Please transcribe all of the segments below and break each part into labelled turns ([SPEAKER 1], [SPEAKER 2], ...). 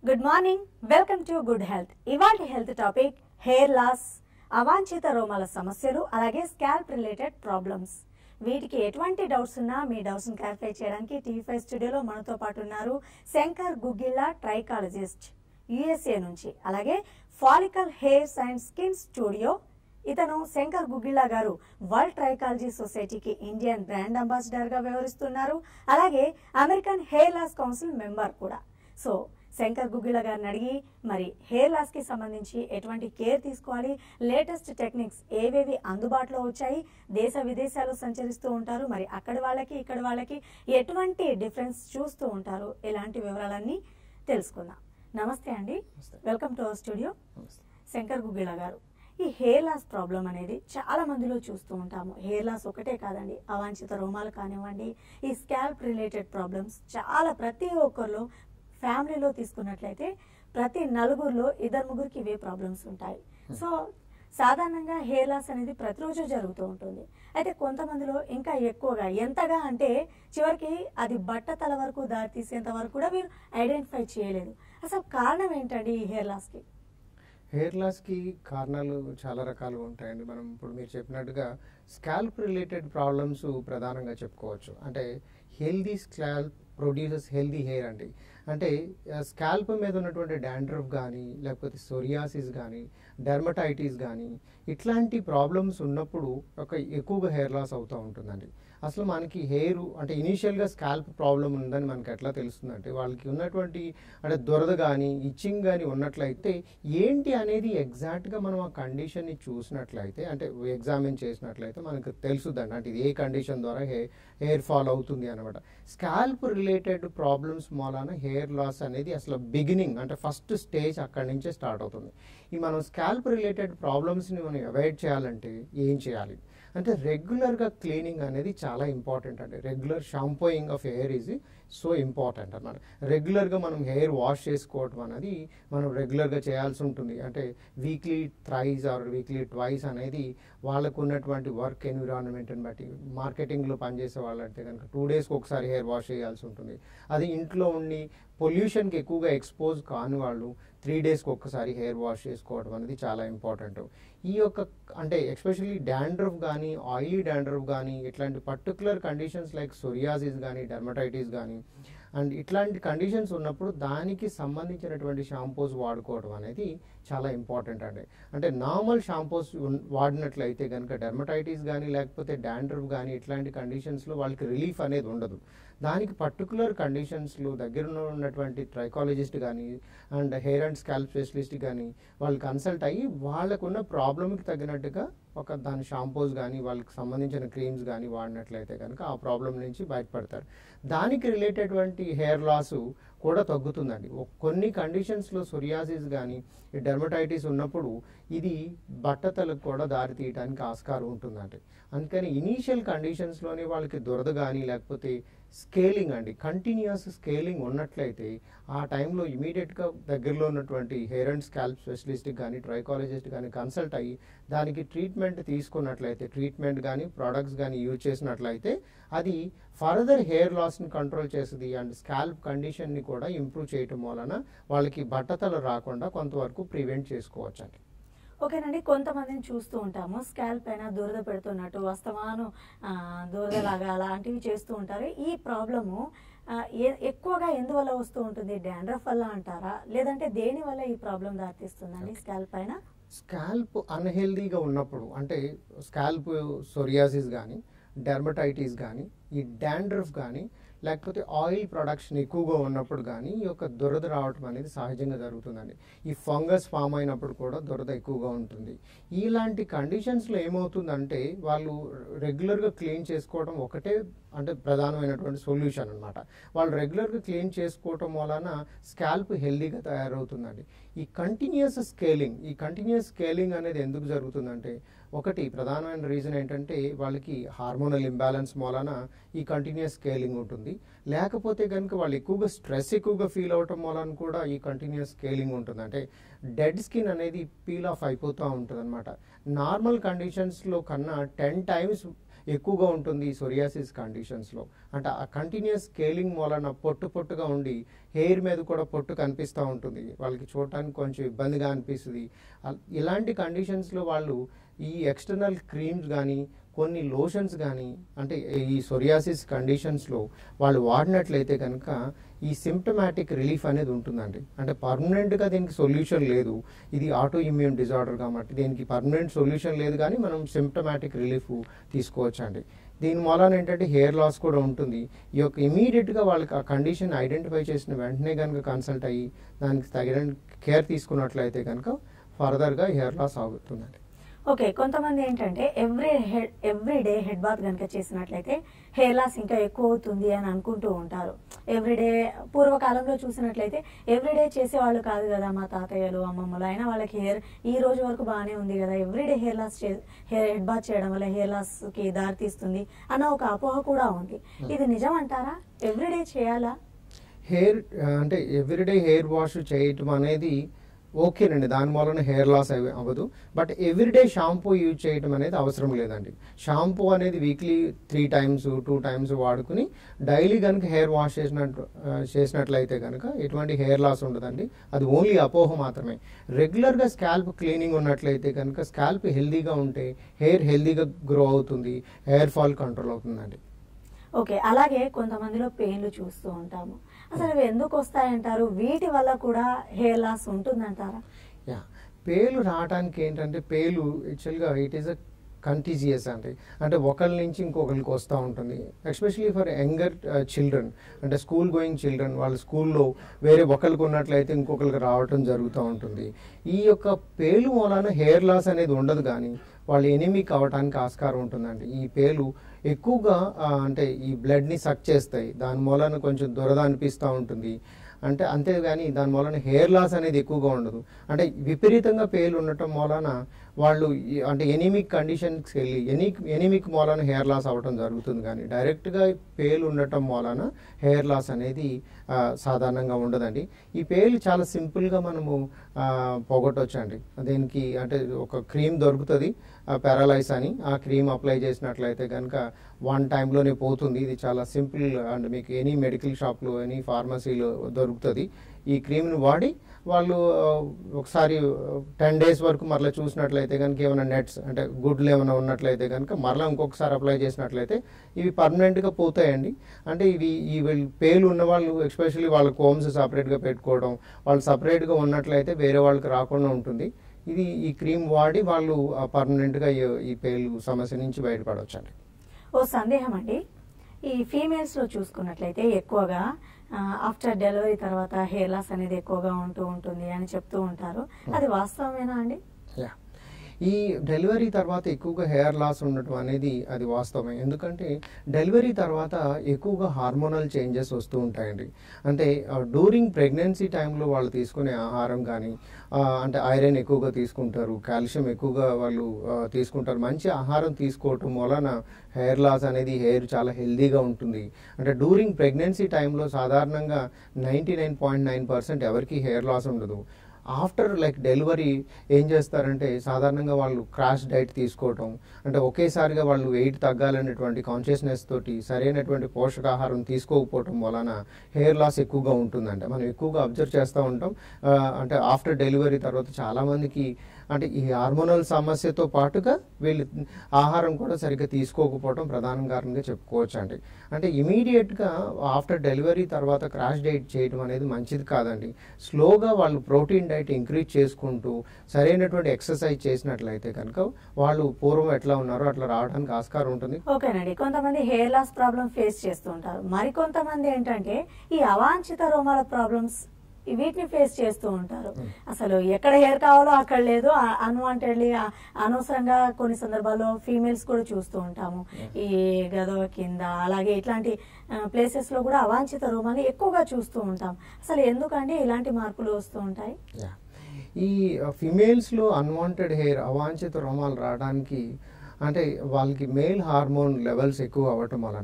[SPEAKER 1] Good morning welcome to good health ఇవాళ health topic hair loss అవాంఛిత రోమాల సమస్యలు అలాగే స్కాల్ప్ రిలేటెడ్ ప్రాబ్లమ్స్ వీటికి ఎటువంటి డౌట్స్ ఉన్నా మీ డౌట్స్ క్లారిఫై చేయడానికి టీవీ ఫైవ్ స్టూడియోలో మనతో పాటు ఉన్నారు శంకర్ గుగ్గిల్లా ట్రైకాలజిస్ట్ యుఎస్ఏ నుంచి అలాగే follicle hairs and skin studio ఇతను శంకర్ గుగ్గిల్లా గారు వరల్డ్ ట్రైకాలజీ సొసైటీకి ఇండియన్ బ్రాండ్ అంబాసిడర్ గా వ్యవహరిస్తున్నారు అలాగే American hair loss council member కూడా సో శంకర్ గుగ్గిల గారిని అడిగి మరి హెయిర్ లాస్ కి సంబంధించి ఎటువంటి కేర్ తీసుకోవాలి లేటెస్ట్ టెక్నిక్స్ ఏవేవి అందుబాటులో వచ్చాయి దేశ విదేశాలు సంచరిస్తూ ఉంటారు మరి అక్కడి వాళ్ళకి ఇక్కడ వాళ్ళకి ఎటువంటి డిఫరెన్స్ చూస్తూ ఉంటారు ఇలాంటి వివరాలన్నీ తెలుసుకుందాం నమస్తే అండి
[SPEAKER 2] నమస్తే.
[SPEAKER 1] వెల్కమ్ టు అవర్ స్టూడియో
[SPEAKER 2] నమస్తే.
[SPEAKER 1] శంకర్ గుగ్గిల గారు ఈ హెయిర్ లాస్ ప్రాబ్లం అనేది చాలా మందిలో చూస్తూ ఉంటాము హెయిర్ లాస్ ఒకటే కాదండి అవాంఛిత రోమాలు కానివ్వండి ఈ స్కాల్ప్ రిలేటెడ్ ప్రాబ్లమ్స్ చాలా ప్రతి ఒక్కరిలో ఫ్యామిలీలో తీసుకున్నట్లయితే ప్రతి నలుగురిలో ఇద్దరు ముగ్గురికి ఇవే ప్రాబ్లమ్స్ ఉంటాయి సో సాధారణంగా హెయిర్ లాస్ అనేది ప్రతిరోజు జరుగుతూ ఉంటుంది అయితే కొంతమందిలో ఇంకా ఎక్కువగా ఎంతగా అంటే చివరికి అది బట్ట తల వరకు దారి తీసేంత వరకు కూడా మీరు ఐడెంటిఫై చేయలేదు అసలు కారణం ఏంటండి ఈ హెయిర్ లాస్కి
[SPEAKER 2] హెయిర్ లాస్కి కారణాలు చాలా రకాలుగా ఉంటాయండి మనం ఇప్పుడు మీరు చెప్పినట్టుగా స్కాల్ప్ రిలేటెడ్ ప్రాబ్లమ్స్ ప్రధానంగా చెప్పుకోవచ్చు అంటే healthy scalp produces healthy hair అండి అంటే స్కాల్ప్ మీద ఉన్నటువంటి డాండ్రఫ్ కానీ లేకపోతే సోరియాసిస్ కానీ డెర్మటైటిస్ కానీ ఇట్లాంటి ప్రాబ్లమ్స్ ఉన్నప్పుడు ఒక ఎక్కువగా హెయిర్ లాస్ అవుతూ ఉంటుందండి అసలు మనకి హెయిర్ అంటే ఇనీషియల్గా స్కాల్ప్ ప్రాబ్లం ఉందని మనకి ఎట్లా తెలుస్తుందంటే వాళ్ళకి ఉన్నటువంటి అంటే దురద కానీ ఇచ్చింగ్ కానీ ఉన్నట్లయితే ఏంటి అనేది ఎగ్జాక్ట్గా మనం ఆ కండిషన్ని చూసినట్లయితే అంటే ఎగ్జామిన్ చేసినట్లయితే మనకు తెలుసుదండి అంటే ఇది ఏ కండిషన్ ద్వారా హెయిర్ హెయిర్ ఫాల్ అవుతుంది అనమాట స్కాల్ప్ రిలేటెడ్ ప్రాబ్లమ్స్ మూలాన హెయిర్ లాస్ అనేది అసలు బిగినింగ్ అంటే ఫస్ట్ స్టేజ్ అక్కడి నుంచే స్టార్ట్ అవుతుంది ఈ మనం స్కాల్ప్ రిలేటెడ్ ప్రాబ్లమ్స్ని మనం అవాయిడ్ చేయాలంటే ఏం చేయాలి అంటే రెగ్యులర్గా క్లీనింగ్ అనేది చాలా ఇంపార్టెంట్ అండి regular shampooing of hair is so important అన్నమాట రెగ్యులర్గా మనం హెయిర్ వాష్ చేసుకోవటం అనేది మనం రెగ్యులర్గా చేయాల్సి ఉంటుంది అంటే weekly thrice or weekly twice అనేది వాళ్ళకు ఉన్నటువంటి వర్క్ ఎన్విరాన్మెంట్ని బట్టి మార్కెటింగ్లో పనిచేసే వాళ్ళంటే కనుక టూ డేస్కి ఒకసారి హెయిర్ వాష్ చేయాల్సి ఉంటుంది అది ఇంట్లో ఉండి పొల్యూషన్కి ఎక్కువగా ఎక్స్పోజ్ కాని వాళ్ళు త్రీ డేస్కి ఒక్కసారి హెయిర్ వాష్ చేసుకోవడం అనేది చాలా ఇంపార్టెంట్ ఈ యొక్క అంటే ఎస్పెషల్లీ డాండ్రఫ్ కానీ ఆయిలీ డాండ్రఫ్ కానీ ఇట్లాంటి పర్టికులర్ కండిషన్స్ లైక్ సొరియాసిస్ కానీ డెర్మటైటిస్ కానీ అండ్ ఇట్లాంటి కండిషన్స్ ఉన్నప్పుడు దానికి సంబంధించినటువంటి షాంపూస్ వాడుకోవడం అనేది చాలా ఇంపార్టెంట్ అండి అంటే నార్మల్ షాంపూస్ వాడినట్లయితే కనుక డెర్మటైటిస్ కానీ లేకపోతే డాండ్రఫ్ కానీ ఇట్లాంటి కండిషన్స్లో వాళ్ళకి రిలీఫ్ అనేది ఉండదు దానికి పర్టికులర్ కండిషన్స్లో దగ్గర ఉన్నటువంటి ట్రైకాలజిస్ట్ కానీ and hair and scalp specialist కానీ వాళ్ళు కన్సల్ట్ అయ్యి వాళ్ళకున్న ప్రాబ్లమ్కి తగినట్టుగా ఒక దాని షాంపూస్ కానీ వాళ్ళకి సంబంధించిన క్రీమ్స్ కానీ వాడినట్లయితే కనుక ఆ ప్రాబ్లం నుంచి బయటపడతారు దానికి రిలేటెడ్వంటి హెయిర్ లాస్ కూడా తగ్గుతుందండి ఒ- కొన్ని కండిషన్స్లో సొరియాసిస్ కానీ డెర్మటైటిస్ ఉన్నప్పుడు ఇది బట్టతలకు కూడా దారి తీయడానికి ఆస్కారం ఉంటుందండి అందుకని ఇనీషియల్ కండిషన్స్లోనే వాళ్ళకి దురద కానీ లేకపోతే స్కేలింగ్ అండి కంటిన్యూస్ స్కేలింగ్ ఉన్నట్లయితే ఆ టైంలో ఇమీడియట్గా దగ్గరలో ఉన్నటువంటి హెయిర్ అండ్ స్కాల్ప్ స్పెషలిస్ట్ కానీ ట్రైకాలజిస్ట్ కానీ కన్సల్ట్ అయ్యి దానికి ట్రీట్మెంట్ తీసుకున్నట్లయితే ట్రీట్మెంట్ కానీ ప్రోడక్ట్స్ కానీ యూజ్ చేసినట్లయితే అది ఫర్దర్ హెయిర్ లాస్ని కంట్రోల్ చేస్తుంది అండ్ స్కాల్ప్ కండిషన్ని కూడా ఇంప్రూవ్ చేయటం వలన వాళ్ళకి బట్టతలు రాకుండా కొంతవరకు ప్రివెంట్ చేసుకోవచ్చు అండి
[SPEAKER 1] ఓకేనండి కొంతమందిని చూస్తూ ఉంటాము స్కాల్ పైన దురద పెడుతున్నట్టు వస్తమాను ఆ, దురదలాగా అలాంటివి చేస్తూ ఉంటారు ఈ ప్రాబ్లము ఆ, ఎ- ఎక్కువగా ఎందువల్ల వస్తూ ఉంటుంది డాండ్రఫ్ వల్ల అంటారా లేదంటే దేని వల్ల ఈ ప్రాబ్లం దారితీస్తుందండి స్కాల్ పైన
[SPEAKER 2] స్కాల్ప్ అన్హెల్దీగా ఉన్నప్పుడు అంటే స్కాల్ప్ సొరియాసిస్ కానీ డెర్మటైటిస్ కానీ ఈ డాండ్రఫ్ కానీ లేకపోతే ఆయిల్ ప్రొడక్షన్ ఎక్కువగా ఉన్నప్పుడు కానీ ఈ యొక్క దురద రావటం అనేది సహజంగా జరుగుతుందండి ఈ ఫంగస్ ఫామ్ అయినప్పుడు కూడా దురద ఎక్కువగా ఉంటుంది ఇలాంటి కండిషన్స్లో ఏమవుతుందంటే వాళ్ళు రెగ్యులర్గా క్లీన్ చేసుకోవడం ఒకటే అంటే ప్రధానమైనటువంటి సొల్యూషన్ అనమాట వాళ్ళు రెగ్యులర్గా క్లీన్ చేసుకోవటం వలన స్కాల్ప్ హెల్దీగా తయారవుతుందండి ఈ కంటిన్యూస్ స్కేలింగ్ ఈ కంటిన్యూస్ స్కేలింగ్ అనేది ఎందుకు జరుగుతుందంటే ఒకటి ప్రధానమైన రీజన్ ఏంటంటే వాళ్ళకి హార్మోనల్ ఇంబ్యాలెన్స్ మూలన ఈ కంటిన్యూస్ స్కేలింగ్ ఉంటుంది లేకపోతే కనుక వాళ్ళు ఎక్కువగా స్ట్రెస్ ఎక్కువగా ఫీల్ అవటం మూలన కూడా ఈ కంటిన్యూస్ స్కేలింగ్ ఉంటుంది అంటే డెడ్ స్కిన్ అనేది పీల్ ఆఫ్ అయిపోతూ ఉంటుంది అనమాట నార్మల్ కండిషన్స్లో కన్నా టెన్ టైమ్స్ ఎక్కువగా ఉంటుంది సొరియాసిస్ కండిషన్స్లో అంటే ఆ కంటిన్యూస్ స్కేలింగ్ మూలన పొట్టు పొట్టుగా ఉండి హెయిర్ మీద కూడా పొట్టు కనిపిస్తూ ఉంటుంది వాళ్ళకి చూడటానికి కొంచెం ఇబ్బందిగా అనిపిస్తుంది అల్- ఇలాంటి కండిషన్స్లో వాళ్ళు ఈ ఎక్స్టర్నల్ క్రీమ్స్ కానీ కొన్ని లోషన్స్ కానీ అంటే ఈ సొరియాసిస్ కండిషన్స్లో వాళ్ళు వాడినట్లయితే కనుక ఈ సిమ్టమాటిక్ రిలీఫ్ అనేది ఉంటుందండి అంటే పర్మనెంట్గా దీనికి సొల్యూషన్ లేదు ఇది ఆటో ఇమ్యూన్ డిజార్డర్ కాబట్టి దీనికి పర్మనెంట్ సొల్యూషన్ లేదు కానీ మనం సిమ్టమాటిక్ రిలీఫ్ తీసుకోవచ్చండి దీని మూలాన ఏంటంటే హెయిర్ లాస్ కూడా ఉంటుంది ఈ యొక్క ఇమీడియట్గా వాళ్ళకి ఆ కండిషన్ ఐడెంటిఫై చేసిన వెంటనే కనుక కన్సల్ట్ అయ్యి దానికి తగిన కేర్ తీసుకున్నట్లయితే కనుక ఫర్దర్గా హెయిర్ లాస్ అవుతుందండి
[SPEAKER 1] ఓకే కొంతమంది ఏంటంటే every head every day head bath కనుక చేసినట్లయితే హెయిర్ లాస్ ఇంకా ఎక్కువ అవుతుంది అని అనుకుంటూ ఉంటారు ఎవ్రీ డే పూర్వకాలంలో చూసినట్లయితే ఎవ్రీ డే చేసేవాళ్ళు కాదు కదా మా తాతయ్యలు అమ్మమ్మలు అయినా వాళ్ళకి హెయిర్ ఈ రోజు వరకు బాగానే ఉంది కదా every day hair loss hair head bath చేయడం వల్ల హెయిర్ లాస్ కి దారి తీస్తుంది అన్న ఒక అపోహ కూడా ఉంది ఇది నిజం అంటారా ఎవ్రీ డే చేయాలా
[SPEAKER 2] హెయిర్ ఆ, అంటే ఎవ్రీడే హెయిర్ వాష్ చేయటం అనేది ఓకేనండి దాని వలన హెయిర్ లాస్ అవి అవ్వదు బట్ ఎవ్రీడే షాంపూ యూజ్ చేయటం అనేది అవసరం లేదండి షాంపూ అనేది weekly three times two times వాడుకుని డైలీ కనుక హెయిర్ వాష్ చేసినట్టు ఆ, చేసినట్లయితే కనుక ఎటువంటి హెయిర్ లాస్ ఉండదండి అది ఓన్లీ అపోహ మాత్రమే రెగ్యులర్గా స్కాల్ప్ క్లీనింగ్ ఉన్నట్లయితే కనుక స్కాల్ప్ హెల్దీగా ఉంటే హెయిర్ హెల్దీగా గ్రో అవుతుంది హెయిర్ ఫాల్ కంట్రోల్ అవుతుందండి
[SPEAKER 1] ఓకే అలాగే కొంతమందిలో పెయిన్లు చూస్తూ ఉంటాము అసలు ఇవి ఎందుకు వస్తాయంటారు వీటి వల్ల కూడా హెయిర్ లాస్ ఉంటుందంటారా
[SPEAKER 2] యా పేలు రావడానికి ఏంటంటే పేలు యాక్చువల్గా ఇట్ ఈస్ అ కంటీజియస్ అండి అంటే ఒకరి నుంచి ఇంకొకరికి వస్తూ ఉంటుంది ఎస్పెషలీ ఫర్ యంగర్ చిల్డ్రన్ అంటే స్కూల్ గోయింగ్ చిల్డ్రన్ వాళ్ళ స్కూల్లో వేరే ఒకరికి ఉన్నట్లయితే ఇంకొకరికి రావటం జరుగుతూ ఉంటుంది ఈ యొక్క పేలు మూలాన హెయిర్ లాస్ అనేది ఉండదు కానీ వాళ్ళు ఎనిమిక్ అవడానికి ఆస్కారం ఉంటుందండి ఈ పేలు ఎక్కువగా ఆ, అంటే ఈ బ్లడ్ని సక్ చేస్తాయి దాని మూలాన కొంచెం దురద అనిపిస్తూ ఉంటుంది అంటే అంతేగాని దాని మూలన హెయిర్ లాస్ అనేది ఎక్కువగా ఉండదు అంటే విపరీతంగా పేలు ఉండటం మూలన వాళ్ళు ఈ- అంటే ఎనిమిక్ కండిషన్స్కి వెళ్ళి ఎనీ ఎనిమిక్ మూలన హెయిర్ లాస్ అవ్వటం జరుగుతుంది కానీ డైరెక్ట్గా పేలు ఉండటం మూలన హెయిర్ లాస్ అనేది ఆ, సాధారణంగా ఉండదండి ఈ పేలు చాలా సింపుల్గా మనము ఆ, పోగొట్టొచ్చండి దీనికి అంటే ఒక క్రీమ్ దొరుకుతుంది పారాలైస్ అని ఆ క్రీమ్ అప్లై చేసినట్లయితే కనుక వన్ టైంలోనే పోతుంది ఇది చాలా సింపుల్ అండ్ మీకు ఎనీ మెడికల్ షాప్లో ఎనీ ఫార్మసీలో దొరుకుతుంది ఈ క్రీమ్ని వాడి వాళ్ళు ఆ, ఒకసారి టెన్ డేస్ వరకు మరలా చూసినట్లయితే కనుక ఏమైనా నెట్స్ అంటే గుడ్లు ఏమైనా ఉన్నట్లయితే కనుక మరలా ఇంకొకసారి అప్లై చేసినట్లయితే ఇవి పర్మనెంట్గా పోతాయండి అంటే ఇవి ఈ వీళ్ళు పేలు ఉన్న వాళ్ళు ఎస్పెషల్లీ వాళ్ళ కోమ్స్ సపరేట్గా పెట్టుకోవడం వాళ్ళు సపరేట్గా ఉన్నట్లయితే వేరే వాళ్ళకి రాకుండా ఉంటుంది ఇది ఈ క్రీమ్ వాడి వాళ్ళు పర్మనెంట్గా ఈ పేలు సమస్య నుంచి బయటపడవచ్చండి
[SPEAKER 1] ఓ సందేహం అండి ఈ ఫీమేల్స్ లో చూసుకున్నట్లయితే ఎక్కువగా ఆఫ్టర్ డెలివరీ తర్వాత హెయిర్ లాస్ అనేది ఎక్కువగా ఉంటూ ఉంటుంది అని చెప్తూ ఉంటారు అది వాస్తవమేనా అండి
[SPEAKER 2] యా ఈ డెలివరీ తర్వాత ఎక్కువగా హెయిర్ లాస్ ఉండటం అనేది అది వాస్తవమే ఎందుకంటే డెలివరీ తర్వాత ఎక్కువగా హార్మోనల్ చేంజెస్ వస్తూ ఉంటాయండి అంటే డ్యూరింగ్ ప్రెగ్నెన్సీ టైంలో వాళ్ళు తీసుకునే ఆహారం కానీ అంటే ఐరన్ ఎక్కువగా తీసుకుంటారు కాల్షియం ఎక్కువగా వాళ్ళు ఆ, తీసుకుంటారు మంచి ఆహారం తీసుకోవటం వలన హెయిర్ లాస్ అనేది హెయిర్ చాలా హెల్దీగా ఉంటుంది అంటే డ్యూరింగ్ ప్రెగ్నెన్సీ టైంలో సాధారణంగా ninety nine point nine percent ఎవరికి హెయిర్ లాస్ ఉండదు ఆఫ్టర్ లైక్ డెలివరీ ఏం చేస్తారంటే సాధారణంగా వాళ్ళు క్రాష్ డైట్ తీసుకోవటం అంటే ఒకేసారిగా వాళ్ళు వెయిట్ తగ్గాలనేటువంటి కాన్షియస్నెస్ తోటి సరైనటువంటి పోషకాహారం తీసుకోకపోవటం వలన హెయిర్ లాస్ ఎక్కువగా ఉంటుందంట మనం ఎక్కువగా అబ్జర్వ్ చేస్తూ ఉంటాం ఆ, అంటే ఆఫ్టర్ డెలివరీ తర్వాత చాలామందికి అంటే ఈ హార్మోనల్ సమస్యతో పాటుగా వీళ్ళు ఆహారం కూడా సరిగ్గా తీసుకోకపోవడం ప్రధాన కారణంగా చెప్పుకోవచ్చు అండి అంటే ఇమీడియట్గా ఆఫ్టర్ డెలివరీ తర్వాత క్రాష్ డైట్ చేయడం అనేది మంచిది కాదండి స్లోగా వాళ్ళు ప్రోటీన్ డైట్ ఇంక్రీజ్ చేసుకుంటూ సరైనటువంటి ఎక్సర్సైజ్ చేసినట్లయితే కనుక వాళ్ళు పూర్వం ఎట్లా ఉన్నారో అట్లా రావడానికి ఆస్కారం ఉంటుంది
[SPEAKER 1] ఓకేనండి కొంతమంది హెయిర్ లాస్ ప్రాబ్లం ఫేస్ చేస్తూ ఉంటారు మరికొంతమంది ఏంటంటే ఈ అవాంఛిత రోమాల ప్రాబ్లమ్స్ వీటిని ఫేస్ చేస్తూ ఉంటారు అసలు ఎక్కడ హెయిర్ కావాలో అక్కడ లేదు అన్వాంటెడ్లీ అనవసరంగా కొన్ని సందర్భాల్లో ఫీమేల్స్ కూడా చూస్తూ ఉంటాము ఈ గదవ కింద అలాగే ఇట్లాంటి ప్లేసెస్ లో కూడా అవాంఛిత రోమాలు ఎక్కువగా చూస్తూ ఉంటాం అసలు ఎందుకండి ఇలాంటి మార్పులు వస్తూ ఉంటాయి
[SPEAKER 2] యా ఈ ఫిమేల్స్లో అన్వాంటెడ్ హెయిర్ అవాంఛిత రోమాలు రావడానికి అంటే వాళ్ళకి మేల్ హార్మోన్ లెవెల్స్ ఎక్కువ అవ్వటం వలన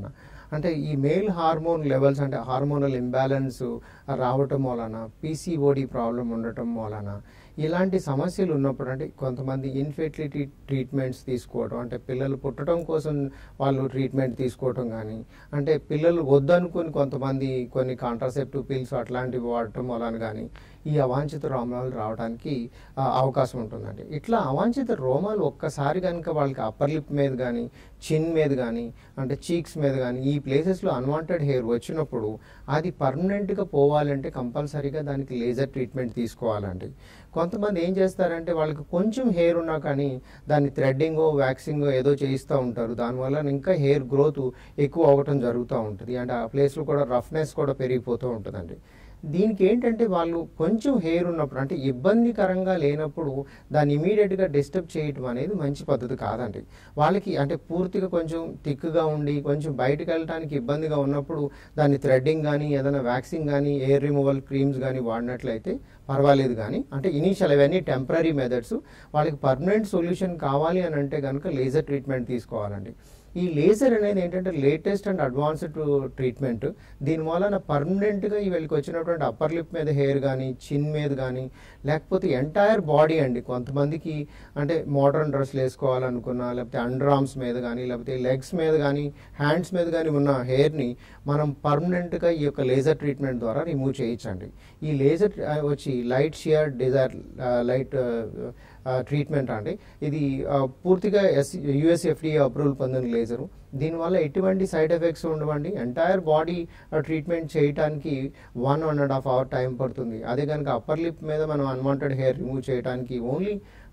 [SPEAKER 2] అంటే ఈ మేల్ హార్మోన్ లెవెల్స్ అంటే హార్మోనల్ ఇంబ్యాలెన్స్ రావటం వలన పీసీఓడి ప్రాబ్లం ఉండటం వలన ఇలాంటి సమస్యలు ఉన్నప్పుడు అంటే కొంతమంది ఇన్ఫెర్టిలిటీ ట్రీట్మెంట్స్ తీసుకోవడం అంటే పిల్లలు పుట్టడం కోసం వాళ్ళు ట్రీట్మెంట్ తీసుకోవడం కానీ అంటే పిల్లలు వద్దనుకుని కొంతమంది కొన్ని కాంట్రాసెప్టివ్ పిల్స్ అట్లాంటివి వాడటం వలన కానీ ఈ అవాంఛిత రోమాలు రావడానికి ఆ, అవకాశం ఉంటుందండి ఇట్లా అవాంఛిత రోమాలు ఒక్కసారి కనుక వాళ్ళకి అప్పర్ లిప్ మీద కానీ చిన్ మీద కానీ అంటే చీక్స్ మీద కానీ ఈ ప్లేసెస్లో అన్వాంటెడ్ హెయిర్ వచ్చినప్పుడు అది పర్మనెంట్గా పోవాలంటే కంపల్సరీగా దానికి లేజర్ ట్రీట్మెంట్ తీసుకోవాలండి కొంతమంది ఏం చేస్తారంటే వాళ్ళకి కొంచెం హెయిర్ ఉన్నా కానీ దాన్ని థ్రెడ్డింగో వ్యాక్సింగో ఏదో చేయిస్తూ ఉంటారు దానివల్ల ఇంకా హెయిర్ గ్రోత్ ఎక్కువ అవ్వటం జరుగుతూ ఉంటుంది అంటే ఆ ప్లేస్లో కూడా రఫ్నెస్ కూడా పెరిగిపోతూ ఉంటుందండి దీనికి ఏంటంటే వాళ్ళు కొంచెం హెయిర్ ఉన్నప్పుడు అంటే ఇబ్బందికరంగా లేనప్పుడు దాన్ని ఇమీడియట్గా డిస్టర్బ్ చేయటం అనేది మంచి పద్ధతి కాదండి వాళ్ళకి అంటే పూర్తిగా కొంచెం థిక్గా ఉండి కొంచెం బయటకు వెళ్ళడానికి ఇబ్బందిగా ఉన్నప్పుడు దాన్ని థ్రెడ్డింగ్ కానీ ఏదైనా వ్యాక్సింగ్ కానీ ఎయిర్ రిమూవల్ క్రీమ్స్ కానీ వాడినట్లయితే పర్వాలేదు కానీ అంటే ఇనీషియల్ అవన్నీ టెంపరీ మెథడ్స్ వాళ్ళకి పర్మనెంట్ సొల్యూషన్ కావాలి అని అంటే కనుక లేజర్ ట్రీట్మెంట్ తీసుకోవాలండి ఈ లేజర్ అనేది ఏంటంటే లేటెస్ట్ అండ్ అడ్వాన్స్డ్ ట్రీట్మెంట్ దీని వలన పర్మనెంట్గా వీళ్ళకి వచ్చినటువంటి అప్పర్ లిప్ మీద హెయిర్ కానీ చిన్ మీద కానీ లేకపోతే ఎంటైర్ బాడీ అండి కొంతమందికి అంటే మోడర్న్ డ్రెస్లు వేసుకోవాలనుకున్నా లేకపోతే అండర్ ఆర్మ్స్ మీద కానీ లేకపోతే లెగ్స్ మీద కానీ హ్యాండ్స్ మీద కానీ ఉన్న హెయిర్ని మనం పర్మనెంట్గా ఈ యొక్క లేజర్ ట్రీట్మెంట్ ద్వారా రిమూవ్ చేయించండి ఈ లేజర్ వచ్చి light sheer desire light treatment అండి ఇది ఆ, పూర్తిగా ఎస్ యుఎస్ఎఫ్డి అప్రూవల్ పొందిన లేజరు దీనివల్ల ఎటువంటి సైడ్ ఎఫెక్ట్స్ ఉండవండి ఎంటైర్ బాడీ ట్రీట్మెంట్ చేయడానికి one one and half hour time పడుతుంది అదే కనుక అప్పర్ లిప్ మీద మనం అన్వాంటెడ్ హెయిర్ రిమూవ్ చేయడానికి ఓన్లీ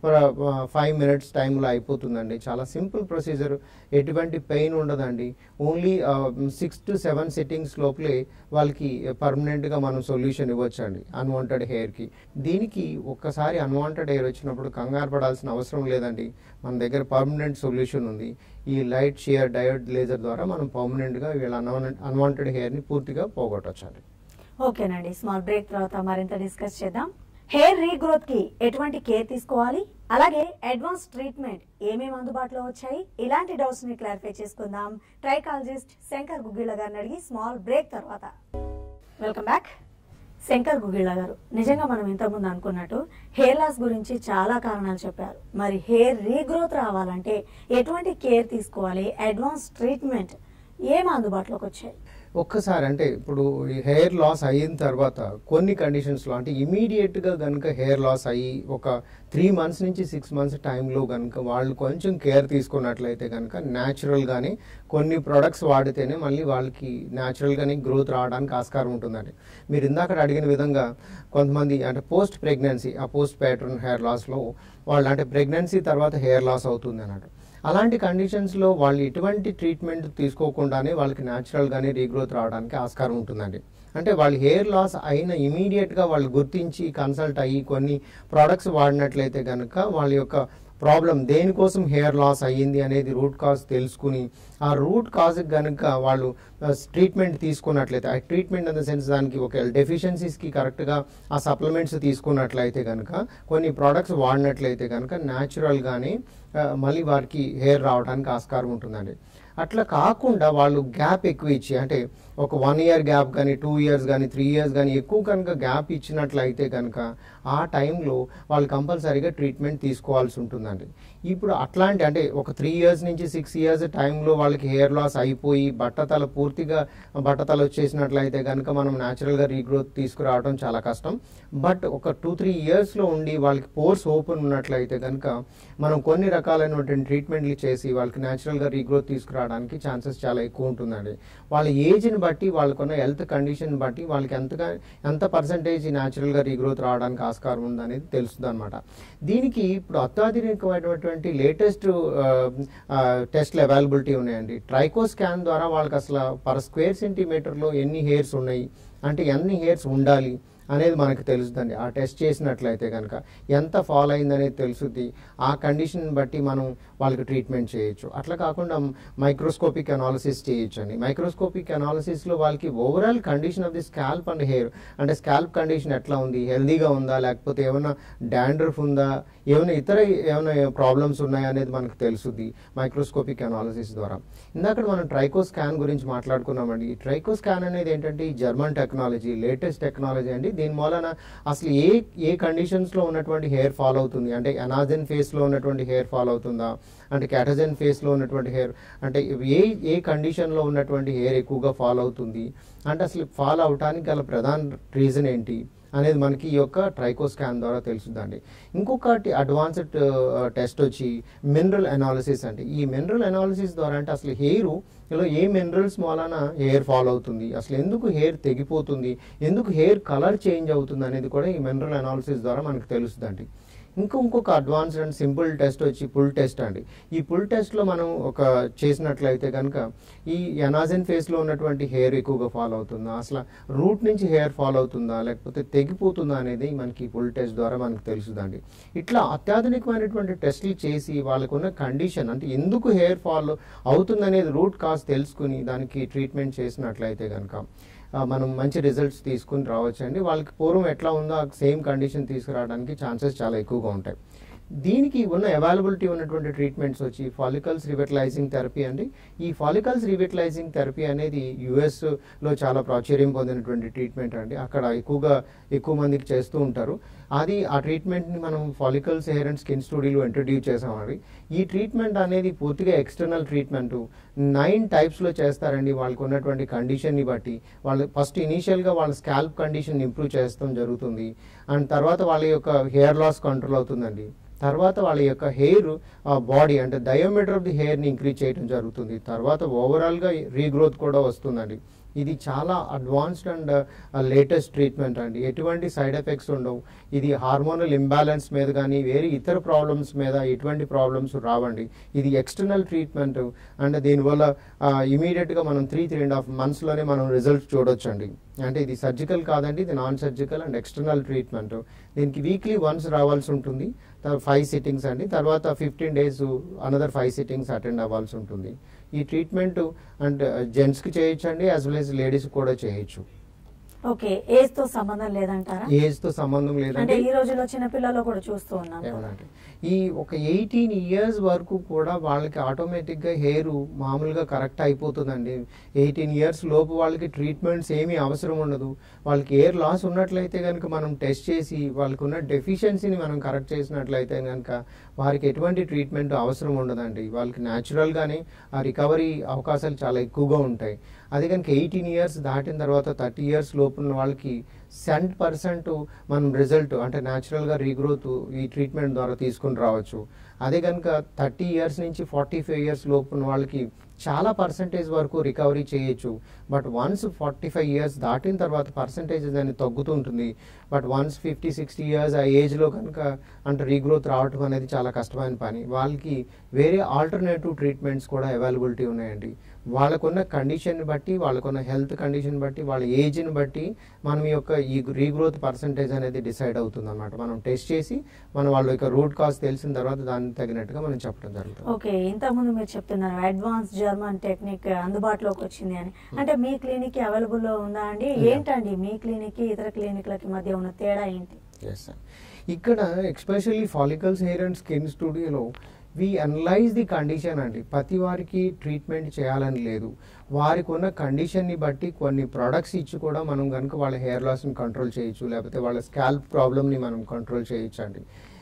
[SPEAKER 2] ఫైవ్ మినిట్స్ టైంలో అయిపోతుందండి చాలా సింపుల్ ప్రొసీజర్ ఎటువంటి పెయిన్ ఉండదండి only six to seven sittings లోపలే వాళ్ళకి పర్మనెంట్గా మనం సొల్యూషన్ ఇవ్వచ్చండి అన్వాంటెడ్ హెయిర్కి దీనికి ఒక్కసారి అన్వాంటెడ్ హెయిర్ వచ్చినప్పుడు కంగారు పడాల్సిన అవసరం లేదండి మన దగ్గర పర్మనెంట్ సొల్యూషన్ ఉంది ఈ లైట్ షియర్ డయోడ్ లేజర్ ద్వారా మనం పర్మనెంట్గా వీళ్ళ అన్వాంటెడ్ హెయిర్ని పూర్తిగా పోగొట్టొచ్చండి
[SPEAKER 1] ఓకేనండి స్మాల్ బ్రేక్ తర్వాత మరింత డిస్కస్ చేద్దాం హెయిర్ రీగ్రోత్ కి ఎటువంటి కేర్ తీసుకోవాలి అలాగే అడ్వాన్స్ ట్రీట్మెంట్ ఏమేమి అందుబాటులో వచ్చాయి ఇలాంటి డౌట్స్ ని క్లారిఫై చేసుకుందాం ట్రైకాలజిస్ట్ శంకర్ గుగ్గిళ్ళ గారిని అడిగి స్మాల్ బ్రేక్ తర్వాత వెల్కమ్ బ్యాక్ శంకర్ గుగ్గిళ్ళ గారు నిజంగా మనం ఇంతకుముందు అనుకున్నట్టు హెయిర్ లాస్ గురించి చాలా కారణాలు చెప్పారు మరి హెయిర్ రీగ్రోత్ రావాలంటే ఎటువంటి కేర్ తీసుకోవాలి అడ్వాన్స్ ట్రీట్మెంట్ ఏమి అందుబాటులోకి వచ్చాయి
[SPEAKER 2] ఒక్కసారి అంటే ఇప్పుడు ఈ హెయిర్ లాస్ అయిన తర్వాత కొన్ని కండిషన్స్లో అంటే ఇమీడియట్గా కనుక హెయిర్ లాస్ అయ్యి ఒక త్రీ మంత్స్ నుంచి సిక్స్ మంత్స్ టైంలో కనుక వాళ్ళు కొంచెం కేర్ తీసుకున్నట్లయితే కనుక న్యాచురల్గానే కొన్ని ప్రొడక్ట్స్ వాడితేనే మళ్ళీ వాళ్ళకి న్యాచురల్గానే గ్రోత్ రావడానికి ఆస్కారం ఉంటుందండి మీరు ఇందాక అడిగిన విధంగా కొంతమంది అంటే పోస్ట్ ప్రెగ్నెన్సీ ఆ పోస్ట్ ప్యాటర్న్ హెయిర్ లాస్లో వాళ్ళు అంటే ప్రెగ్నెన్సీ తర్వాత హెయిర్ లాస్ అవుతుంది అన్నట్టు అలాంటి కండిషన్స్లో వాళ్ళు ఎటువంటి ట్రీట్మెంట్ తీసుకోకుండానే వాళ్ళకి న్యాచురల్గానే రీగ్రోత్ రావడానికి ఆస్కారం ఉంటుందండి అంటే వాళ్ళు హెయిర్ లాస్ అయిన ఇమీడియట్గా వాళ్ళు గుర్తించి కన్సల్ట్ అయ్యి కొన్ని ప్రోడక్ట్స్ వాడినట్లయితే కనుక వాళ్ళ యొక్క ప్రాబ్లం దేనికోసం హెయిర్ లాస్ అయ్యింది అనేది రూట్ కాజ్ తెలుసుకుని ఆ రూట్ కాజ్ కనుక వాళ్ళు ట్రీట్మెంట్ తీసుకున్నట్లయితే ఆ ట్రీట్మెంట్ ఇన్ ద సెన్స్ దానికి ఒక డెఫిషియన్సీస్కి కరెక్ట్గా ఆ సప్లిమెంట్స్ తీసుకున్నట్లయితే కనుక కొన్ని ప్రోడక్ట్స్ వాడినట్లయితే కనుక న్యాచురల్గానే మళ్ళీ వారికి హెయిర్ రావడానికి ఆస్కారం ఉంటుందండి అట్లా కాకుండా వాళ్ళు గ్యాప్ ఎక్కువ ఇచ్చి అంటే ఒక వన్ ఇయర్ గ్యాప్ కానీ టూ ఇయర్స్ కానీ త్రీ ఇయర్స్ కానీ ఎక్కువ కనుక గ్యాప్ ఇచ్చినట్లయితే కనుక ఆ టైంలో వాళ్ళు కంపల్సరీగా ట్రీట్మెంట్ తీసుకోవాల్సి ఉంటుందండి ఇప్పుడు అట్లాంటి అంటే ఒక త్రీ ఇయర్స్ నుంచి సిక్స్ ఇయర్స్ టైంలో వాళ్ళకి హెయిర్ లాస్ అయిపోయి బట్టతల పూర్తిగా బట్టతల వచ్చేసినట్లయితే కనుక మనం న్యాచురల్గా రీగ్రోత్ తీసుకురావడం చాలా కష్టం బట్ ఒక టూ త్రీ ఇయర్స్లో ఉండి వాళ్ళకి పోర్స్ ఓపెన్ ఉన్నట్లయితే కనుక మనం కొన్ని రకాలైనటువంటి ట్రీట్మెంట్లు చేసి వాళ్ళకి న్యాచురల్గా రీగ్రోత్ తీసుకురావడానికి ఛాన్సెస్ చాలా ఎక్కువ ఉంటుందండి వాళ్ళ ఏజ్ని బట్టి వాళ్ళకున్న హెల్త్ కండిషన్ బట్టి వాళ్ళకి ఎంతగా ఎంత పర్సంటేజ్ న్యాచురల్గా రీగ్రోత్ రావడానికి ఆస్కారం ఉందనేది తెలుస్తుంది అనమాట దీనికి ఇప్పుడు అత్యాధునికమైనటువంటి లేటెస్ట్ టెస్ట్లు అవైలబిలిటీ ఉన్నాయండి ట్రైకో స్కాన్ ద్వారా వాళ్ళకి అసలు పర్ స్క్వేర్ సెంటీమీటర్లో ఎన్ని హెయిర్స్ ఉన్నాయి అంటే ఎన్ని హెయిర్స్ ఉండాలి అనేది మనకు తెలుస్తుందండి ఆ టెస్ట్ చేసినట్లయితే కనుక ఎంత ఫాల్ అయింది అనేది తెలుసుద్ది ఆ కండిషన్ బట్టి మనం వాళ్ళకి ట్రీట్మెంట్ చేయొచ్చు అట్లా కాకుండా మైక్రోస్కోపిక్ అనాలిసిస్ చేయొచ్చు అండి మైక్రోస్కోపిక్ అనాలిసిస్లో వాళ్ళకి overall condition of the scalp and hair అంటే స్కాల్ప్ కండిషన్ ఎట్లా ఉంది హెల్దీగా ఉందా లేకపోతే ఏమైనా డాండ్రఫ్ ఉందా ఏమైనా ఇతర ఏమైనా ప్రాబ్లమ్స్ ఉన్నాయా అనేది మనకు తెలుసుద్ది మైక్రోస్కోపిక్ అనాలిసిస్ ద్వారా ఇందాక మనం ట్రైకో స్కాన్ గురించి మాట్లాడుకున్నామండి ఈ ట్రైకో స్కాన్ అనేది ఏంటంటే ఈ జర్మన్ టెక్నాలజీ లేటెస్ట్ టెక్నాలజీ అండి దీని మూలన అసలు ఏ ఏ కండిషన్స్లో ఉన్నటువంటి హెయిర్ ఫాల్ అవుతుంది అంటే ఎనాజన్ ఫేస్లో ఉన్నటువంటి హెయిర్ ఫాల్ అవుతుందా అంటే క్యాటజన్ ఫేస్లో ఉన్నటువంటి హెయిర్ అంటే ఏ ఏ కండిషన్లో ఉన్నటువంటి హెయిర్ ఎక్కువగా ఫాల్ అవుతుంది అంటే అసలు ఫాల్ అవటానికి గల ప్రధాన రీజన్ ఏంటి అనేది మనకి ఈ యొక్క ట్రైకో స్కాన్ ద్వారా తెలుస్తుందండి ఇంకొకటి అడ్వాన్స్డ్ టెస్ట్ వచ్చి మినరల్ అనాలిసిస్ అండి ఈ మినరల్ అనాలిసిస్ ద్వారా అంటే అసలు హెయిర్ ఇలా ఏ మినరల్స్ మూలన హెయిర్ ఫాల్ అవుతుంది అసలు ఎందుకు హెయిర్ తెగిపోతుంది ఎందుకు హెయిర్ కలర్ చేంజ్ అవుతుంది అనేది కూడా ఈ మినరల్ అనాలిసిస్ ద్వారా మనకు తెలుస్తుందండి ఇంకా ఇంకొక అడ్వాన్స్డ్ అండ్ సింపుల్ టెస్ట్ వచ్చి పుల్ టెస్ట్ అండి ఈ పుల్ టెస్ట్లో మనం ఒక చేసినట్లయితే కనుక ఈ ఎనాజన్ ఫేస్లో ఉన్నటువంటి హెయిర్ ఎక్కువగా ఫాల్ అవుతుందా అసలు రూట్ నుంచి హెయిర్ ఫాల్ అవుతుందా లేకపోతే తెగిపోతుందా అనేది మనకి పుల్ టెస్ట్ ద్వారా మనకు తెలుస్తుందండి ఇట్లా అత్యాధునికమైనటువంటి టెస్టులు చేసి వాళ్ళకున్న కండిషన్ అంటే ఎందుకు హెయిర్ ఫాల్ అవుతుందనేది రూట్ కాజ్ తెలుసుకుని దానికి ట్రీట్మెంట్ చేసినట్లయితే కనుక ఆ, మనం మంచి రిజల్ట్స్ తీసుకుని రావచ్చండి వాళ్ళకి పూర్వం ఎట్లా ఉందో ఆ సేమ్ కండిషన్ తీసుకురావడానికి ఛాన్సెస్ చాలా ఎక్కువగా ఉంటాయి దీనికి ఉన్న అవైలబిలిటీ ఉన్నటువంటి ట్రీట్మెంట్స్ వచ్చి ఫాలికల్స్ రివిటలైజింగ్ థెరపీ అండి ఈ ఫాలికల్స్ రివిటలైజింగ్ థెరపీ అనేది US లో చాలా ప్రాచుర్యం పొందినటువంటి ట్రీట్మెంట్ అండి అక్కడ ఎక్కువగా ఎక్కువ మందికి చేస్తూ ఉంటారు అది ఆ ట్రీట్మెంట్ని మనం ఫాలికల్స్ హెయిర్ అండ్ స్కిన్ స్టూడియోలో ఇంట్రడ్యూస్ చేసామండి ఈ ట్రీట్మెంట్ అనేది పూర్తిగా ఎక్స్టర్నల్ ట్రీట్మెంట్ నైన్ టైప్స్లో చేస్తారండి వాళ్ళకు ఉన్నటువంటి కండిషన్ని బట్టి వాళ్ళు ఫస్ట్ ఇనీషియల్గా వాళ్ళ స్కాల్ప్ కండిషన్ ఇంప్రూవ్ చేస్తాం జరుగుతుంది అండ్ తర్వాత వాళ్ళ యొక్క హెయిర్ లాస్ కంట్రోల్ అవుతుందండి తర్వాత వాళ్ళ యొక్క హెయిర్ బాడీ అంటే డయోమీటర్ ఆఫ్ ది హెయిర్ని ఇంక్రీజ్ చేయడం జరుగుతుంది తర్వాత ఓవరాల్గా రీగ్రోత్ కూడా వస్తుందండి ఇది చాలా అడ్వాన్స్డ్ అండ్ లేటెస్ట్ ట్రీట్మెంట్ అండి ఎటువంటి సైడ్ ఎఫెక్ట్స్ ఉండవు ఇది హార్మోనల్ ఇంబ్యాలెన్స్ మీద కానీ వేరే ఇతర ప్రాబ్లమ్స్ మీద ఎటువంటి ప్రాబ్లమ్స్ రావండి ఇది ఎక్స్టర్నల్ ట్రీట్మెంట్ అండ్ దీనివల్ల ఇమీడియట్గా మనం త్రీ త్రీ అండ్ హాఫ్ మంత్స్లోనే మనం రిజల్ట్స్ చూడొచ్చండి అంటే ఇది సర్జికల్ కాదండి ఇది non surgical and external treatment దీనికి వీక్లీ వన్స్ రావాల్సి ఉంటుంది ఫైవ్ సిట్టింగ్స్ అండి తర్వాత fifteen days another five sittings attend అవ్వాల్సి ఉంటుంది ఈ ట్రీట్మెంట్ అండ్ జెంట్స్కి చేయొచ్చు అండి యాజ్ వెల్ as లేడీస్ కూడా చేయొచ్చు
[SPEAKER 1] ఓకే ఏజ్ తో సంబంధం లేదంటారా
[SPEAKER 2] ఏజ్ తో సంబంధం
[SPEAKER 1] అంటే
[SPEAKER 2] లేదండి
[SPEAKER 1] ఈ రోజుల్లో చిన్న పిల్లలు కూడా చూస్తూ ఉన్నాం కదా.
[SPEAKER 2] ఏమనంటే ఈ ఒక ఎయిటీన్ ఇయర్స్ వరకు కూడా వాళ్ళకి ఆటోమేటిక్గా హెయిర్ మామూలుగా కరెక్ట్ అయిపోతుందండి ఎయిటీన్ ఇయర్స్ లోపు వాళ్ళకి ట్రీట్మెంట్స్ ఏమీ అవసరం ఉండదు వాళ్ళకి హెయిర్ లాస్ ఉన్నట్లయితే కనుక మనం టెస్ట్ చేసి వాళ్ళకు ఉన్న డెఫిషియన్సీని మనం కరెక్ట్ చేసినట్లయితే కనుక వారికి ఎటువంటి ట్రీట్మెంట్ అవసరం ఉండదండి వాళ్ళకి న్యాచురల్గానే ఆ రికవరీ అవకాశాలు చాలా ఎక్కువగా ఉంటాయి అదే కనుక ఎయిటీన్ ఇయర్స్ దాటిన తర్వాత థర్టీ ఇయర్స్ లోపు ఉన్న వాళ్ళకి సెంట్ పర్సెంట్ మనం రిజల్ట్ అంటే న్యాచురల్గా రీగ్రోత్ ఈ ట్రీట్మెంట్ ద్వారా తీసుకుని రావచ్చు అదే కనుక థర్టీ ఇయర్స్ నుంచి ఫార్టీ ఫైవ్ ఇయర్స్ లోపు ఉన్న వాళ్ళకి చాలా పర్సంటేజ్ వరకు రికవరీ చేయొచ్చు but once forty five years దాటిన తర్వాత పర్సంటేజ్ అనేది తగ్గుతుంటుంది but once fifty sixty years ఆ ఏజ్లో కనుక అంటే రీగ్రోత్ రావటం అనేది చాలా కష్టమైన పని వాళ్ళకి వేరే ఆల్టర్నేటివ్ ట్రీట్మెంట్స్ కూడా అవైలబిలిటీ ఉన్నాయండి వాళ్ళకున్న కండిషన్ బట్టి వాళ్ళకున్న హెల్త్ కండిషన్ బట్టి వాళ్ళ ఏజ్ని బట్టి మనం ఈ యొక్క ఈ రీగ్రోత్ పర్సంటేజ్ అనేది డిసైడ్ అవుతుంది అనమాట మనం టెస్ట్ చేసి మనం వాళ్ళ యొక్క రూట్ కాజ్ తెలిసిన తర్వాత దానికి తగినట్టుగా మనం చెప్పడం జరుగుతుంది
[SPEAKER 1] ఓకే ఇంతకుముందు మీరు చెప్తున్నారు అడ్వాన్స్ జర్మన్ టెక్నిక్ అందుబాటులోకి వచ్చింది అని అంటే మీ క్లినిక్ అవైలబుల్ లో ఉందా అండి
[SPEAKER 2] Yeah.
[SPEAKER 1] ఏంటండి మీ క్లినిక్ ఇతర క్లినిక్లకి మధ్య ఉన్న తేడా ఏంటి
[SPEAKER 2] ఎస్ సార్ ఇక్కడ especially Follicles hair and skin స్టూడియోలో వి అనలైజ్ ది కండిషన్ అండి ప్రతి వారికి ట్రీట్మెంట్ చేయాలని లేదు వారికి ఉన్న కండిషన్ని బట్టి కొన్ని ప్రొడక్ట్స్ ఇచ్చి కూడా మనం కనుక వాళ్ళ హెయిర్ లాస్ని కంట్రోల్ చేయొచ్చు లేకపోతే వాళ్ళ స్కాల్ప్ ప్రాబ్లమ్ని మనం కంట్రోల్ చేయొచ్చు అండి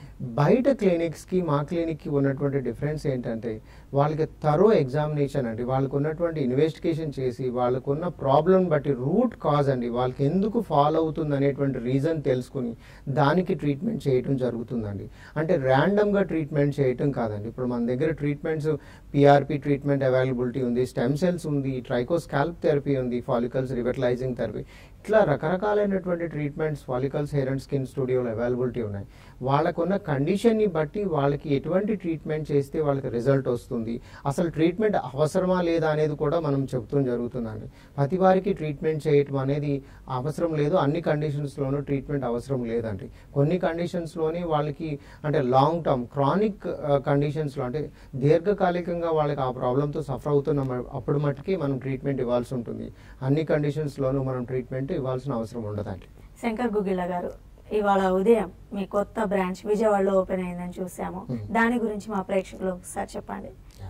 [SPEAKER 2] బయట క్లినిక్స్కి మా క్లినిక్కి ఉన్నటువంటి డిఫరెన్స్ ఏంటంటే వాళ్ళకి తరో ఎగ్జామినేషన్ అండి వాళ్ళకు ఉన్నటువంటి ఇన్వెస్టిగేషన్ చేసి వాళ్ళకున్న ప్రాబ్లం బట్టి రూట్ కాజ్ అండి వాళ్ళకి ఎందుకు ఫాలో అవుతుంది అనేటువంటి రీజన్ తెలుసుకుని దానికి ట్రీట్మెంట్ చేయటం జరుగుతుందండి అంటే ర్యాండమ్గా ట్రీట్మెంట్ చేయటం కాదండి ఇప్పుడు మన దగ్గర ట్రీట్మెంట్స్ పిఆర్పి ట్రీట్మెంట్ అవైలబిలిటీ ఉంది స్టెమ్ సెల్స్ ఉంది ట్రైకోస్కాల్ప్ థెరపీ ఉంది ఫాలికల్స్ రివెటలైజింగ్ థెరపీ ఇట్లా రకరకాలైనటువంటి treatments Follicles hair and skin స్టూడియోలో అవైలబిలిటీ ఉన్నాయి వాళ్ళకున్న కండిషన్ని బట్టి వాళ్ళకి ఎటువంటి ట్రీట్మెంట్ చేస్తే వాళ్ళకి రిజల్ట్ వస్తుంది ఉంది అసలు ట్రీట్మెంట్ అవసరమా లేదా అనేది కూడా మనం చెప్తూ జరుగుతుందండి ప్రతి వారికి ట్రీట్మెంట్ చేయటం అనేది అవసరం లేదు అన్ని కండిషన్స్లోనూ ట్రీట్మెంట్ అవసరం లేదండి కొన్ని కండిషన్స్లోని వాళ్ళకి అంటే లాంగ్ టర్మ్ క్రానిక్ కండిషన్స్లో అంటే దీర్ఘకాలికంగా వాళ్ళకి ఆ ప్రాబ్లంతో సఫర్ అవుతున్న మ- అప్పుడు మట్టుకి మనం ట్రీట్మెంట్ ఇవ్వాల్సి ఉంటుంది అన్ని కండిషన్స్లోనూ మనం ట్రీట్మెంట్ ఇవ్వాల్సిన అవసరం ఉండదండి
[SPEAKER 1] శంకర్ గుగిళ్ళ గారు ఇవాళ ఉదయం మీ కొత్త బ్రాంచ్ విజయవాడలో ఓపెన్ అయిందని చూసాము
[SPEAKER 2] Hmm.
[SPEAKER 1] దాని గురించి మా ప్రేక్షకులు ఒకసారి చెప్పండి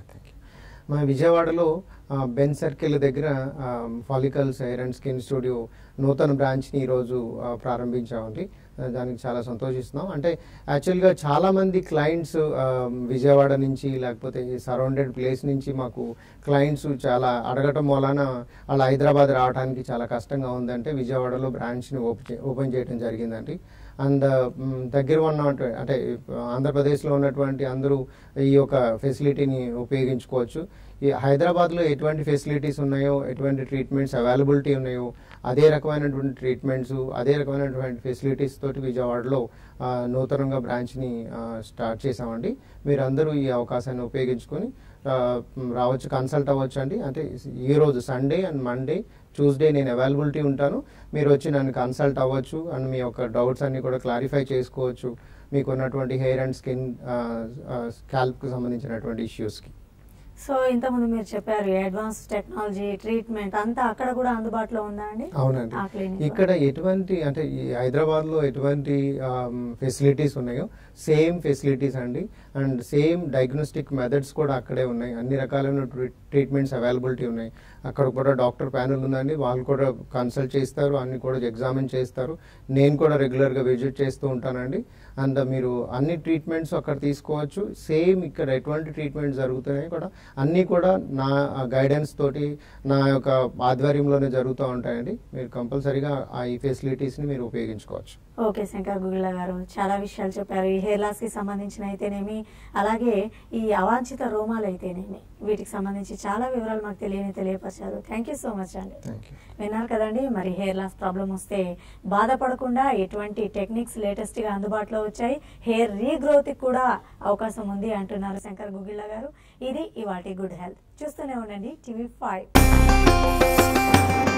[SPEAKER 2] మా విజయవాడలో ఆ, బెన్ సర్కిల్ దగ్గర Follicles hair and skin studio నూతన బ్రాంచ్ని ఈరోజు ఆ, ప్రారంభించామండి ఆ, దానికి చాలా సంతోషిస్తున్నాం అంటే యాక్చువల్గా చాలామంది క్లయింట్స్ విజయవాడ నుంచి లేకపోతే సరౌండెడ్ ప్లేస్ నుంచి మాకు క్లయింట్స్ చాలా అడగటం వలన వాళ్ళు హైదరాబాద్ రావడానికి చాలా కష్టంగా ఉందంటే విజయవాడలో బ్రాంచ్ని ఓపెన్ ఓపెన్ చేయడం జరిగిందండి అండ్ దగ్గర ఉన్నటువంటి అంటే ఆంధ్రప్రదేశ్లో ఉన్నటువంటి అందరూ ఈ యొక్క ఫెసిలిటీని ఉపయోగించుకోవచ్చు ఈ హైదరాబాద్లో ఎటువంటి ఫెసిలిటీస్ ఉన్నాయో ఎటువంటి ట్రీట్మెంట్స్ అవైలబిలిటీ ఉన్నాయో అదే రకమైనటువంటి ట్రీట్మెంట్స్ అదే రకమైనటువంటి ఫెసిలిటీస్ తోటి విజయవాడలో ఆ, నూతనంగా బ్రాంచ్ని స్టార్ట్ చేసామండి మీరందరూ ఈ అవకాశాన్ని ఉపయోగించుకొని ఆ, రావచ్చు కన్సల్ట్ అవ్వచ్చు అండి అంటే ఈ రోజు సండే అండ్ మండే ట్యూస్డే నేను అవైలబిలిటీ ఉంటాను మీరు వచ్చి నన్ను కన్సల్ట్ అవ్వచ్చు అండ్ మీ యొక్క డౌట్స్ అన్ని కూడా క్లారిఫై చేసుకోవచ్చు మీకు ఉన్నటువంటి హెయిర్ అండ్ స్కిన్ స్కాల్ప్కి సంబంధించినటువంటి ఇష్యూస్కి
[SPEAKER 1] సో ఇంతకుముందు మీరు చెప్పారు అడ్వాన్స్ టెక్నాలజీ ట్రీట్మెంట్ అంతా అక్కడ కూడా అందుబాటులో ఉందా అండి
[SPEAKER 2] అవునండి
[SPEAKER 1] ఆ clinic లో?
[SPEAKER 2] ఇక్కడ ఎటువంటి అంటే ఈ హైదరాబాద్ లో ఎటువంటి ఫెసిలిటీస్ ఉన్నాయో సేమ్ ఫెసిలిటీస్ అండి అండ్ సేమ్ డయాగ్నోస్టిక్ మెథడ్స్ కూడా అక్కడే ఉన్నాయి అన్ని రకాలైన ట్రీట్మెంట్స్ అవైలబిలిటీ ఉన్నాయి అక్కడ కూడా డాక్టర్ ప్యానల్ ఉందండి వాళ్ళు కూడా కన్సల్ట్ చేస్తారు అన్ని కూడా ఎగ్జామిన్ చేస్తారు నేను కూడా రెగ్యులర్గా విజిట్ చేస్తూ ఉంటానండి అండ్ మీరు అన్ని ట్రీట్మెంట్స్ అక్కడ తీసుకోవచ్చు సేమ్ ఇక్కడ ఎటువంటి ట్రీట్మెంట్ జరుగుతున్నాయి కూడా అన్నీ కూడా నా గైడెన్స్ తోటి నా యొక్క ఆధ్వర్యంలోనే జరుగుతూ ఉంటాయండి మీరు కంపల్సరీగా ఆ ఈ ఫెసిలిటీస్ని మీరు ఉపయోగించుకోవచ్చు
[SPEAKER 1] ఓకే శంకర్ గుగిళ్ళ గారు చాలా విషయాలు చెప్పారు ఈ హెయిర్ లాస్ కి సంబంధించిన అయితేనేమి అలాగే ఈ అవాంఛిత రోమాలు అయితేనేమి వీటికి సంబంధించి చాలా వివరాలు మాకు తెలియని తెలియపరిచారు థ్యాంక్ యూ సో మచ్ అండి
[SPEAKER 2] థ్యాంక్ యూ
[SPEAKER 1] విన్నారు కదండి మరి హెయిర్ లాస్ ప్రాబ్లం వస్తే బాధపడకుండా ఎటువంటి టెక్నిక్స్ లేటెస్ట్ గా అందుబాటులో వచ్చాయి హెయిర్ రీగ్రోత్ కూడా అవకాశం ఉంది అంటున్నారు శంకర్ గుగిళ్ళ గారు ఇది ఇవాటి గుడ్ హెల్త్ చూస్తూనే ఉండండి టీవీ ఫైవ్